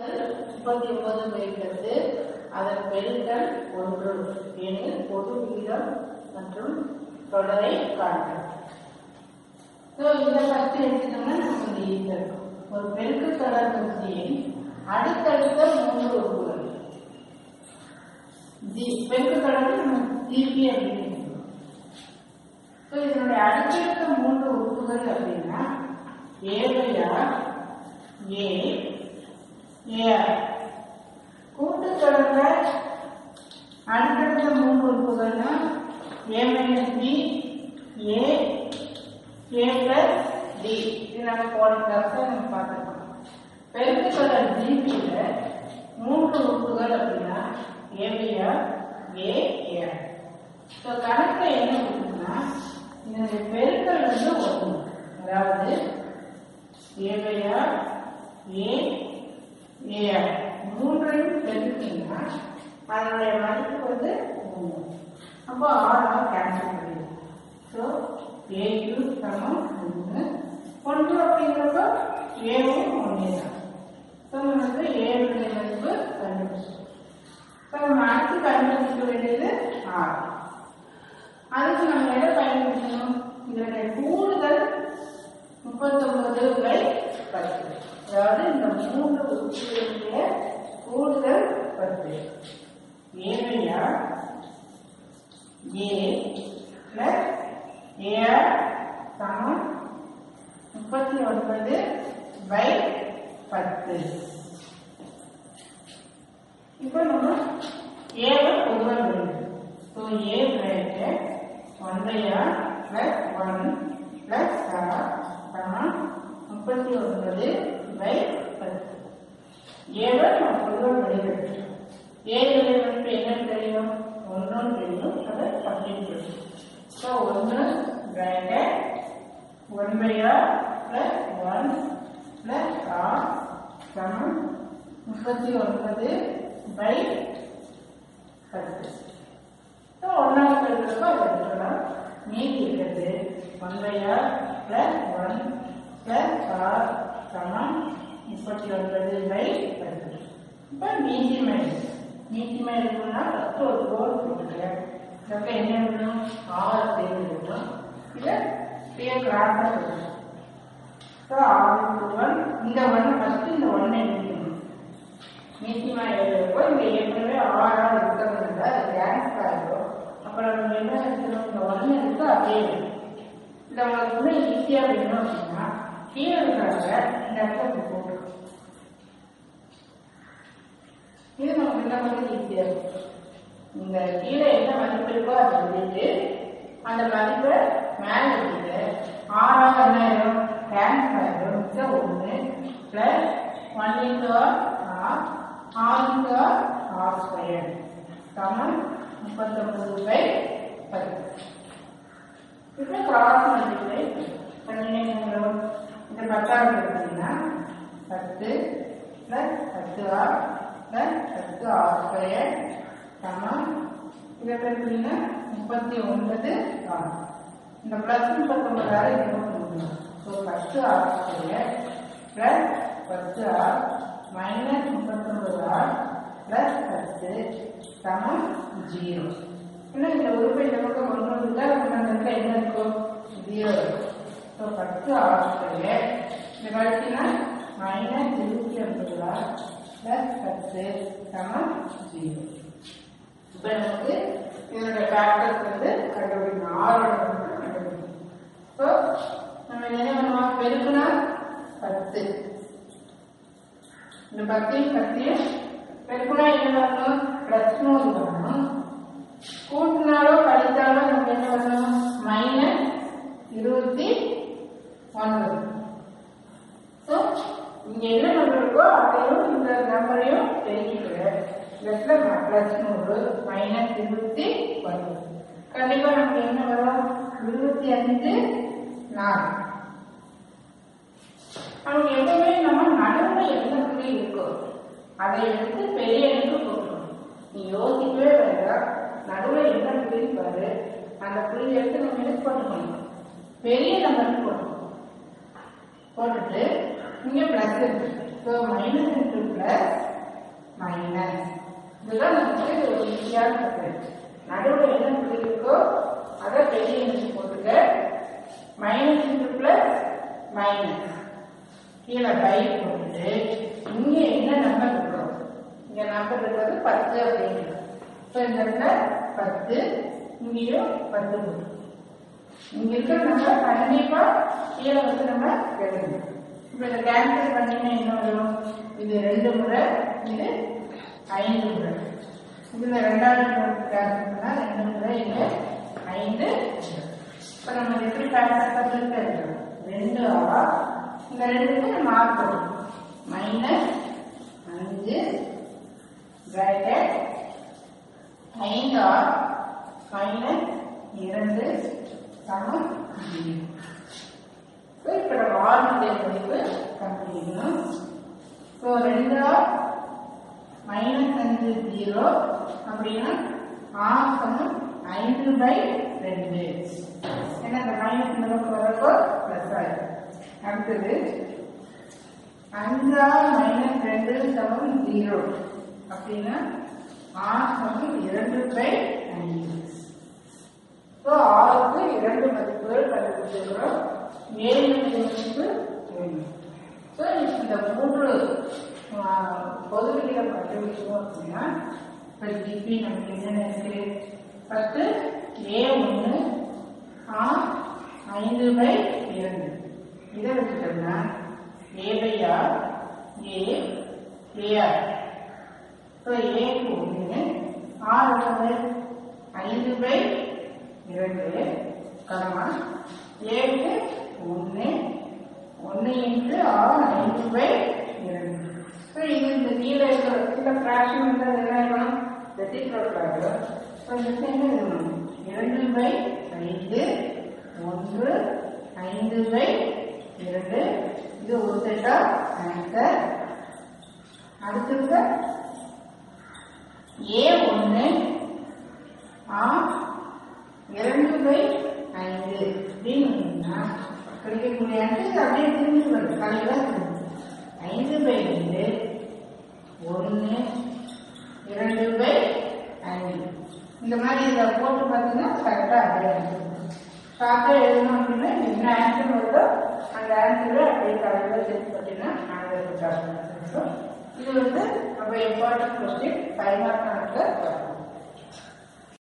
முப்பத்தி ஒன்பது பை பத்து அதன் பெருக்கல் ஒன்று எனில் பொது விகிதம் மற்றும் தொடரை காண்க ஸோ இதை ஃபஸ்ட்டு எடுத்துட்டோம்னா நமக்கு ஈஸியாக இருக்கும் ஒரு பெருக்கு தொடர் வரிசையில் அடுத்தடுத்த மூன்று உறுப்புகள் ஜி பெருக்கு தொடர் நம்ம ஜிபி அப்படின்னு சொல்லுவோம் ஸோ இதனுடைய அடுத்தடுத்த மூன்று உறுப்புகள் அப்படின்னா ஏவையார் ஏ ஏஆர் கூட்டுத்தொடர்ல அடுத்தடுத்த மூன்று உறுப்புகள்னா A minus B A A plus D இது நம்ம போன கிளாஸ்ல நம்ம பார்த்துருக்கோம் பெருக்குத்தொடர் ஜிபியில் மூன்று உறுப்புகள் அப்படின்னா ஏபிஆர் ஏ ஏஆர் ஸோ கணக்கில் என்ன கொடுக்குன்னா இதனுடைய பெருக்கல் வந்து ஒன்று அதாவது ஏவையார் ஏ ஏஆர் மூன்றையும் பெருக்கிங்கன்னா அதனுடைய மதிப்பு வந்து ஒன்று அப்போ ஆறாக கேன்சல் பண்ணிடுது ஸோ ஏ கியூ சமம் ஒன்று ஒன்று அப்படிங்கிறப்ப ஏவும் ஒன்றே தான் ஸோ நமக்கு ஏழுடைய மதிப்பு கண்டுபிடிச்சோம் ஸோ நம்ம அடுத்து கண்டுபிடிக்க வேண்டியது ஆறு அதுக்கு நம்ம எதை பயன்படுத்தணும் இதனுடைய கூடுதல் முப்பத்தொன்பது பை பத்து அதாவது இந்த மூன்று உறுப்புகளுடைய கூடுதல் பத்து ஏவையா ஏ பிளஸ் ஏஆர் சமம் முப்பத்தி ஒன்பது பை பத்து இப்போ நம்ம ஏவை பொதுவாக எழுதுறோம் so A bracket one by R plus one plus R சமம் முப்பத்தி ஒன்பது பை பத்து ஏவை நம்ம பொதுவாக எழுதுறோம் ஏ எலிமெண்ட் என்னன்னு தெரியும் ஒன்றும் தெரியும் அதை அப்படின்னு தெரியும் ஸோ ஒன்று bracket one by R plus one plus R சமம் முப்பத்தி ஒன்பது பை பத்து ஸோ ஒன்றாவது இருக்கிறப்ப அதை எடுத்துக்கலாம் மீதி இருக்கிறது one by R plus one plus R சமம் முப்பத்தி ஒன்பது பை பத்து இப்போ மீதியமாக இருக்கு மீதியமாக இருக்குன்னா ஃபஸ்ட்டு ஒரு கோல் போட்டுக்கிறேன் இதுக்கு என்ன பண்ணணும் ஆறு தேர்ந்தெடுக்கணும் இதை அப்படியே கிராஸாக கொடுக்கணும் ஸோ ஆறு ஒன் இந்த ஒன் ஃபஸ்ட்டு இந்த ஒன்னை எழுதிக்கணும் மீதியமா எழுதுறப்போ இங்க ஏற்கனவே ஆறா இருக்கிறதுனால அது கேன்சல் ஆகிடும் அப்புறம் நம்ம என்ன எடுக்கணும் இந்த ஒன்று இருக்கு அதே வேணும் இல்லை உங்களுக்கு இன்னும் ஈஸியாக வேணும் அப்படின்னா கீழே இருக்கிறவங்க இந்த இடத்துல இப்படி போட்டுரும் இது நமக்கு என்ன பண்ணி ஈஸியாக இருக்கும் இந்த கீழே என்ன மதிப்பு இருக்கோ அதை எழுதிட்டு அந்த மதிப்பை மேலே எழுதிட்டு ஆறாவது என்ன ஆயிடும் கேன்சல் ஆயிடும் மிச்சம் ஒன்று plus one into R R into R square சமம் முப்பத்தொம்பது பை பத்து இப்போ கிராஸ் மல்டிப்ளை பண்ணினீங்களோ இந்த பத்தாவது எடுத்தீங்கன்னா பத்து ப்ளஸ் பத்து ஆர் ப்ளஸ் பத்து ஆர் ஸ்கொயர் சமம் இதை பெருக்கிங்கன்னா முப்பத்தி ஒன்பது ஆர் இந்த ப்ளஸ் முப்பத்தொன்பதாயிரம் இருபத்தி மூணு ஸோ பத்து ஆர் ஸ்கொயர் ப்ளஸ் பத்து ஆர் மைனஸ் முப்பத்தொன்பது ஆர் ப்ளஸ் பத்து சமம் ஜீரோ ஏன்னா இந்த உறுப்பை இந்த பக்கம் கொண்டு வந்துட்டா நம்ம அந்த இடத்துல என்ன இருக்கும் ஜீரோ இருக்கும் ஸோ பத்து ஆர் ஸ்கொயர் இந்த கழிச்சுன்னா மைனஸ் இருபத்தி ஒன்பது ஆர் ப்ளஸ் பத்து சமம் ஜீரோ இப்போ நமக்கு இதனுடைய ஃபேக்டர்ஸ் வந்து கண்டுபிடிக்கணும் ஆறோட வந்து கண்டுபிடிக்கணும் ஸோ நம்ம என்ன பண்ணுவோம் பெருக்குனா பத்து இந்த பத்தையும் பத்தையும் பெருக்குனா என்ன பண்ணணும் ப்ளஸ் நூறு பண்ணணும் கூட்டினாலோ கழித்தாலோ நமக்கு என்ன பண்ணணும் மைனஸ் இருபத்தி ஒன்பது ஸோ இங்க என்ன நம்பர் அதையும் இந்த நம்பரையும் பெருக்கிக்கிறேன் இடத்துல பிளஸ் நூறு மைனஸ் இருபத்தி ஒன்பது கண்டிப்பா நமக்கு என்ன வரும் இருபத்தி அஞ்சு நாலு நமக்கு எப்பவுமே நம்ம நடுவில் எந்த புள்ளி இருக்கோ அதை எடுத்து பெரிய எண்ணுக்கு போட்டுக்கணும் நீ யோசிக்கவே வேண்டாம் நடுவில் என்ன புள்ளி பாரு அந்த புள்ளி எடுத்து நம்ம எடுத்து போட்டுக்கணும் பெரிய நம்பருக்கு போட்டுக்கணும் போட்டுட்டு இங்க பிளஸ் இருக்கு ஸோ மைனஸ் இன்ட்டு பிளஸ் இதுதான் நமக்கு ஒரு ஈஸியான மெத்தட் நடுவில் என்ன புள்ளி இருக்கோ அதை பெரிய இன்ச்சு போட்டுக்க மைனஸ் இன்ட்டு பிளஸ் மைனஸ் கீழே பை போட்டுட்டு இங்கே என்ன நம்பர் இருக்கிறோம் இங்க நம்பர் இருக்கிறது பத்து அப்படிங்கிறது ஸோ இந்த இடத்துல பத்து இங்கேயும் பத்து போட்டு இங்க இருக்கிற நம்பர் கண்டிப்பா கீழே வந்து நம்ம எழுதணும் இப்போ இதை கேன்சல் பண்ணீங்கன்னா என்ன வரும் இது ரெண்டு முறை இது ஐந்து முறை இதுல ரெண்டாவது முறை கேன்சல் பண்ணா ரெண்டு முறை இது ஐந்து முறை. இப்போ நம்ம எப்படி கேன்சல் பண்ணுறது தெரியும் ரெண்டு ஆ இந்த ரெண்டுக்கு நம்ம ஆர் போடணும் மைனஸ் அஞ்சு பிராக்கெட் ஐந்து ஆர் மைனஸ் இரண்டு சமம் ஜீரோ ஸோ இப்போ நம்ம ஆறுடைய மதிப்பு கண்டுபிடிக்கணும் ஸோ ரெண்டு ஆர் மைனஸ் அஞ்சு ஜீரோ அப்படின்னா ஆர் சமம் ஐந்து பை ரெண்டு ஏன்னா இந்த மைனஸ் இந்த பக்கம் வரப்போ ப்ளஸ் ஆயிடும் அடுத்தது அஞ்சா மைனஸ் ரெண்டு சமம் ஜீரோ அப்படின்னா ஆர் சமம் இரண்டு பை ஐந்து ஸோ ஆறுக்கு இரண்டு மதிப்புகள் கண்டுபிடிச்சிருக்கிறோம் ஏழு மதிப்பு ஒன்று ஸோ இந்த மூன்று பொது விகிதம் கண்டுபிடிச்சோம் அப்படின்னா இப்போ ஜிபி நமக்கு என்னென்ன இருக்கு ஃபஸ்ட்டு ஏ ஒன்று ஆ ஐந்து பை இரண்டு இதை வச்சுட்டோம்னா A by R A AR so ஏக்கு ஒன்று ஆர் வந்து ஐந்து பை இரண்டு கமா ஏக்கு ஒன்று ஒன்று இன்ட்டு ஆறு ஐந்து பை இரண்டு ஸோ இது இந்த கீழே இருக்கிற இந்த ஃப்ராக்ஷன் வந்து அது என்ன ஆகணும் ரெசிப்ரோக்கல் ஆகிடும் ஸோ இது என்ன எழுதணும் இரண்டு பை ஐந்து ஒன்று ஐந்து பை இரண்டு இது ஒரு செட்டா ஆன்சர் அடுத்தது ஏ ஒன்று ஆ இரண்டு பை ஐந்து அப்படின்னா கிடைக்கக்கூடிய ஆன்சர் அப்படியே திரும்பி வருது தலைவர் ஐந்து பை ரெண்டு ஒன்று இரண்டு பை ஐந்து இந்த மாதிரி இதை போட்டு பார்த்தீங்கன்னா கரெக்டாக அப்படியே ஷார்ட்டாக எழுதணும் அப்படின்னா என்ன ஆன்சர் வருதோ அந்த ஆன்சரை அப்படியே தலையில் சேர்த்து பார்த்தீங்கன்னா ஆன்சர் இது வந்து நம்ம இம்பார்ட்டன்ட் கொஸ்டின் ஃபைவ் மார்க் கணக்கில் வரும்